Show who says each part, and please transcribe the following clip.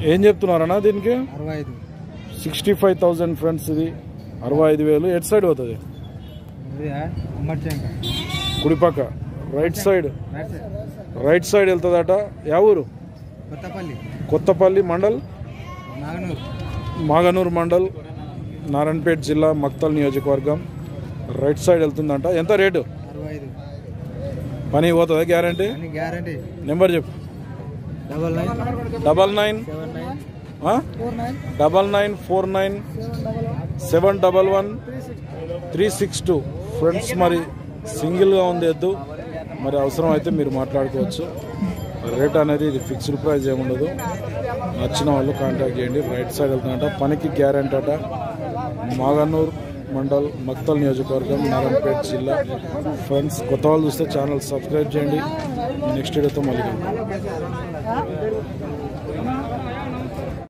Speaker 1: ఏం చెప్తున్నారన్నా దీనికి
Speaker 2: అరవై ఐదు
Speaker 1: సిక్స్టీ ఫైవ్ థౌజండ్ ఫ్రెండ్స్ ఇది అరవై ఐదు వేలు ఎట్ సైడ్ పోతుంది
Speaker 2: అమ్మర్చంక
Speaker 1: కుడిపక్క రైట్ సైడ్ రైట్ సైడ్ వెళ్తుందట యా ఊరు
Speaker 2: కొత్తపల్లి
Speaker 1: కొత్తపల్లి మండల్
Speaker 2: నాగనూరు
Speaker 1: మాగనూరు మండల్ నారాయణపేట జిల్లా మక్తల్ నియోజకవర్గం రైట్ సైడ్ వెళ్తుందంట ఎంత రేటు
Speaker 2: అరవై ఐదు
Speaker 1: పని పోతుందా గ్యారంటీ
Speaker 2: అని గ్యారంటీ
Speaker 1: నెంబర్ చెప్పు
Speaker 2: double nine
Speaker 1: double nine
Speaker 2: seven nine
Speaker 1: ఆ?
Speaker 2: Four nine
Speaker 1: double nine four nine
Speaker 2: seven double
Speaker 1: seven double
Speaker 2: one
Speaker 1: one
Speaker 2: three six
Speaker 1: three six two friends మరి సింగిల్గా ఉంది ఎద్దు మరి అవసరం అయితే మీరు మాట్లాడుకోవచ్చు రేట్ అనేది ఇది ఫిక్స్డ్ ప్రైస్ ఏముండదు నచ్చిన వాళ్ళు కాంటాక్ట్ చేయండి రైట్ సైడ్ వెళ్తుందంట పనికి గ్యారెంటీ అట మాగనూర్ మండల్ మక్తల్ నియోజకవర్గం నారాయణపేట జిల్లా ఫ్రెండ్స్ కొత్త వాళ్ళు చూస్తే ఛానల్ సబ్స్క్రైబ్ చేయండి నెక్స్ట్ వీడియోతో మళ్ళీ కలుద్దాం.